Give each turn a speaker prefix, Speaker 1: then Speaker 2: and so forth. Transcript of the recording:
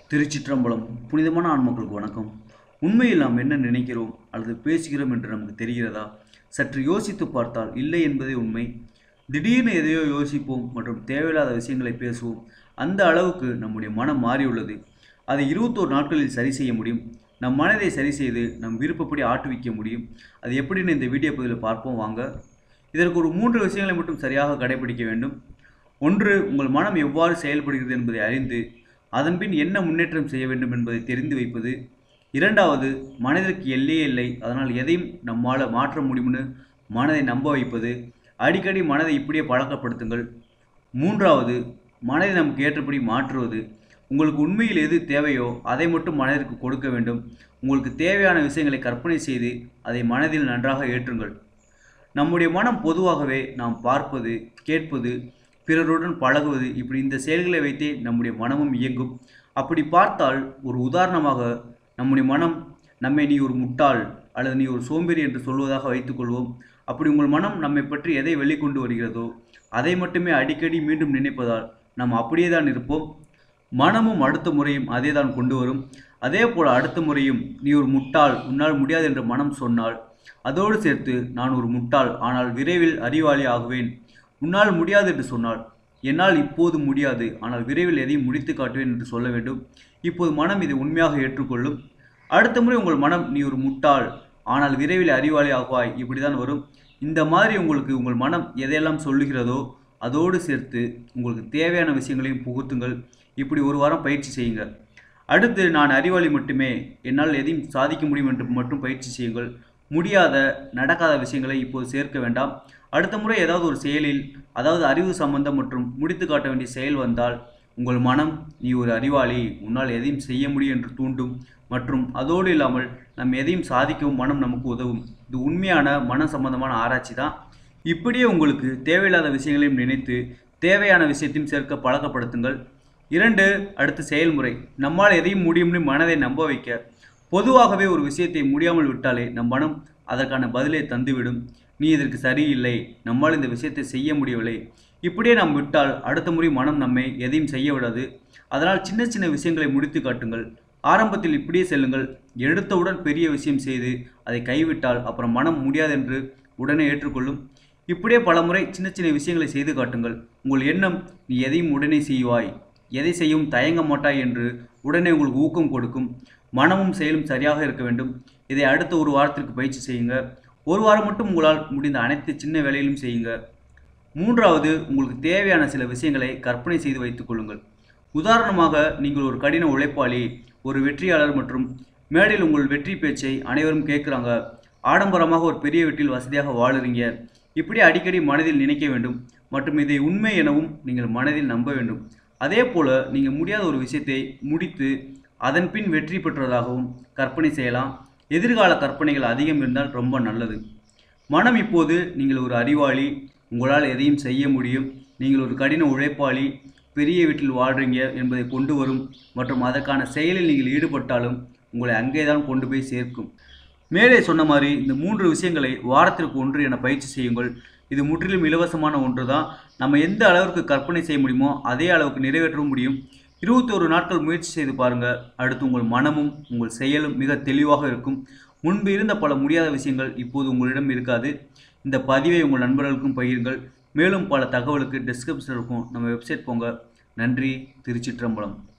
Speaker 1: திருச்சிற்றம்பலம் புனிதமான ஆன்மக்களுக்கு வணக்கம் உண்மையில் நாம் என்ன நினைக்கிறோம் அல்லது பேசுகிறோம் என்று நமக்கு தெரிகிறதா சற்று யோசித்து பார்த்தால் இல்லை என்பதே உண்மை திடீர்னு எதையோ யோசிப்போம் மற்றும் தேவையில்லாத விஷயங்களை பேசுவோம் அந்த அளவுக்கு நம்முடைய மனம் மாறியுள்ளது அதை இருபத்தோரு நாட்களில் சரி செய்ய முடியும் நம் மனதை சரி செய்து நம் விருப்பப்படி ஆட்டுவிக்க முடியும் அது எப்படின்னு இந்த வீடியோ பதிவில் பார்ப்போம் வாங்க இதற்கு ஒரு மூன்று விஷயங்களை மட்டும் சரியாக கடைபிடிக்க வேண்டும் ஒன்று உங்கள் மனம் எவ்வாறு செயல்படுகிறது என்பதை அறிந்து அதன்பின் என்ன முன்னேற்றம் செய்ய வேண்டும் என்பதை தெரிந்து வைப்பது இரண்டாவது மனதிற்கு எல்லையே இல்லை அதனால் எதையும் நம்மால் மாற்ற முடியும்னு மனதை நம்ப வைப்பது அடிக்கடி மனதை இப்படியே பழக்கப்படுத்துங்கள் மூன்றாவது மனதை நமக்கு ஏற்றபடி மாற்றுவது உங்களுக்கு உண்மையில் எது தேவையோ அதை மட்டும் மனதிற்கு கொடுக்க வேண்டும் உங்களுக்கு தேவையான விஷயங்களை கற்பனை செய்து அதை மனதில் நன்றாக ஏற்றுங்கள் நம்முடைய மனம் பொதுவாகவே நாம் பார்ப்பது கேட்பது பிறருடன் பழகுவது இப்படி இந்த செயல்களை வைத்தே நம்முடைய மனமும் இயங்கும் அப்படி பார்த்தால் ஒரு உதாரணமாக நம்முடைய மனம் நம்மை நீ ஒரு முட்டாள் அல்லது நீ ஒரு சோம்பேறி என்று சொல்வதாக வைத்துக்கொள்வோம் அப்படி உங்கள் மனம் நம்மை பற்றி எதை வெளிக்கொண்டு வருகிறதோ அதை மட்டுமே அடிக்கடி மீண்டும் நினைப்பதால் நாம் அப்படியே தான் இருப்போம் மனமும் அடுத்த முறையும் அதே தான் கொண்டு வரும் அதே போல் அடுத்த முறையும் நீ ஒரு முட்டாள் உன்னால் முடியாது என்று மனம் சொன்னால் அதோடு சேர்த்து நான் ஒரு முட்டாள் ஆனால் விரைவில் அறிவாளி ஆகுவேன் உன்னால் முடியாது என்று சொன்னால் என்னால் இப்போது முடியாது ஆனால் விரைவில் எதையும் முடித்து காட்டுவேன் என்று சொல்ல வேண்டும் இப்போது மனம் இதை உண்மையாக ஏற்றுக்கொள்ளும் அடுத்த முறை உங்கள் மனம் நீ ஒரு முட்டாள் ஆனால் விரைவில் அறிவாளி ஆகுவாய் இப்படி தான் வரும் இந்த மாதிரி உங்களுக்கு உங்கள் மனம் எதையெல்லாம் சொல்லுகிறதோ அதோடு சேர்த்து உங்களுக்கு தேவையான விஷயங்களையும் புகுத்துங்கள் இப்படி ஒரு வாரம் பயிற்சி செய்யுங்க அடுத்து நான் அறிவாளி மட்டுமே என்னால் எதையும் சாதிக்க முடியும் என்று மட்டும் பயிற்சி செய்யுங்கள் முடியாத நடக்காத விஷயங்களை இப்போது சேர்க்க வேண்டாம் அடுத்த முறை ஏதாவது ஒரு செயலில் அதாவது அறிவு சம்பந்தம் மற்றும் முடித்து காட்ட வேண்டிய செயல் வந்தால் உங்கள் மனம் நீ ஒரு அறிவாளி உன்னால் எதையும் செய்ய முடியும் என்று தூண்டும் மற்றும் அதோடு இல்லாமல் நம் எதையும் சாதிக்கவும் மனம் நமக்கு உதவும் இது உண்மையான மன சம்பந்தமான ஆராய்ச்சி தான் இப்படியே உங்களுக்கு தேவையில்லாத விஷயங்களையும் நினைத்து தேவையான விஷயத்தையும் சேர்க்க பழக்கப்படுத்துங்கள் இரண்டு அடுத்து செயல்முறை நம்மால் எதையும் முடியும்னு மனதை நம்ப வைக்க பொதுவாகவே ஒரு விஷயத்தை முடியாமல் விட்டாலே நம் மனம் அதற்கான பதிலை தந்துவிடும் நீ இதற்கு சரியில்லை நம்மால் இந்த விஷயத்தை செய்ய முடியவில்லை இப்படியே நாம் விட்டால் அடுத்த முறை மனம் நம்மை எதையும் செய்ய விடாது அதனால் சின்ன சின்ன விஷயங்களை முடித்து காட்டுங்கள் ஆரம்பத்தில் இப்படியே செல்லுங்கள் எடுத்தவுடன் பெரிய விஷயம் செய்து அதை கைவிட்டால் அப்புறம் மனம் முடியாது என்று உடனே ஏற்றுக்கொள்ளும் இப்படியே பலமுறை சின்ன சின்ன விஷயங்களை செய்து காட்டுங்கள் உங்கள் எண்ணம் நீ எதையும் உடனே செய்வாய் எதை செய்யவும் தயங்க மாட்டாய் என்று உடனே உங்களுக்கு ஊக்கம் கொடுக்கும் மனமும் செயலும் சரியாக இருக்க வேண்டும் இதை அடுத்த ஒரு வாரத்திற்கு பயிற்சி செய்யுங்க ஒரு வாரம் மட்டும் உங்களால் முடிந்த அனைத்து சின்ன வேலையிலும் செய்யுங்க மூன்றாவது உங்களுக்கு தேவையான சில விஷயங்களை கற்பனை செய்து வைத்துக் கொள்ளுங்கள் உதாரணமாக நீங்கள் ஒரு கடின உழைப்பாளி ஒரு வெற்றியாளர் மற்றும் மேடையில் உங்கள் வெற்றி பேச்சை அனைவரும் கேட்குறாங்க ஆடம்பரமாக ஒரு பெரிய வீட்டில் வசதியாக வாழுறீங்க இப்படி அடிக்கடி மனதில் நினைக்க வேண்டும் மற்றும் இதை உண்மை எனவும் நீங்கள் மனதில் நம்ப வேண்டும் அதே போல நீங்கள் முடியாத ஒரு விஷயத்தை முடித்து அதன் பின் வெற்றி பெற்றதாகவும் கற்பனை செய்யலாம் எதிர்கால கற்பனைகள் அதிகம் இருந்தால் ரொம்ப நல்லது மனம் இப்போது நீங்கள் ஒரு அறிவாளி உங்களால் எதையும் செய்ய முடியும் நீங்கள் ஒரு கடின உழைப்பாளி பெரிய வீட்டில் வாழ்றீங்க என்பதை கொண்டு வரும் மற்றும் அதற்கான செயலில் நீங்கள் ஈடுபட்டாலும் உங்களை அங்கே தான் கொண்டு போய் சேர்க்கும் மேலே சொன்ன மாதிரி இந்த மூன்று விஷயங்களை வாரத்திற்கு ஒன்று என பயிற்சி செய்யுங்கள் இது முற்றிலும் இலவசமான ஒன்று தான் நம்ம எந்த அளவிற்கு கற்பனை செய்ய முடியுமோ அதே அளவுக்கு நிறைவேற்றவும் முடியும் இருபத்தோரு நாட்கள் முயற்சி செய்து பாருங்கள் அடுத்து உங்கள் மனமும் உங்கள் செயலும் மிக தெளிவாக இருக்கும் முன்பு இருந்த பல முடியாத விஷயங்கள் இப்போது உங்களிடம் இருக்காது இந்த பதிவை உங்கள் நண்பர்களுக்கும் பகிருங்கள் மேலும் பல தகவலுக்கு டிஸ்கிரிப்ஷன் இருக்கும் நம்ம வெப்சைட் போங்க நன்றி திருச்சிற்றம்பலம்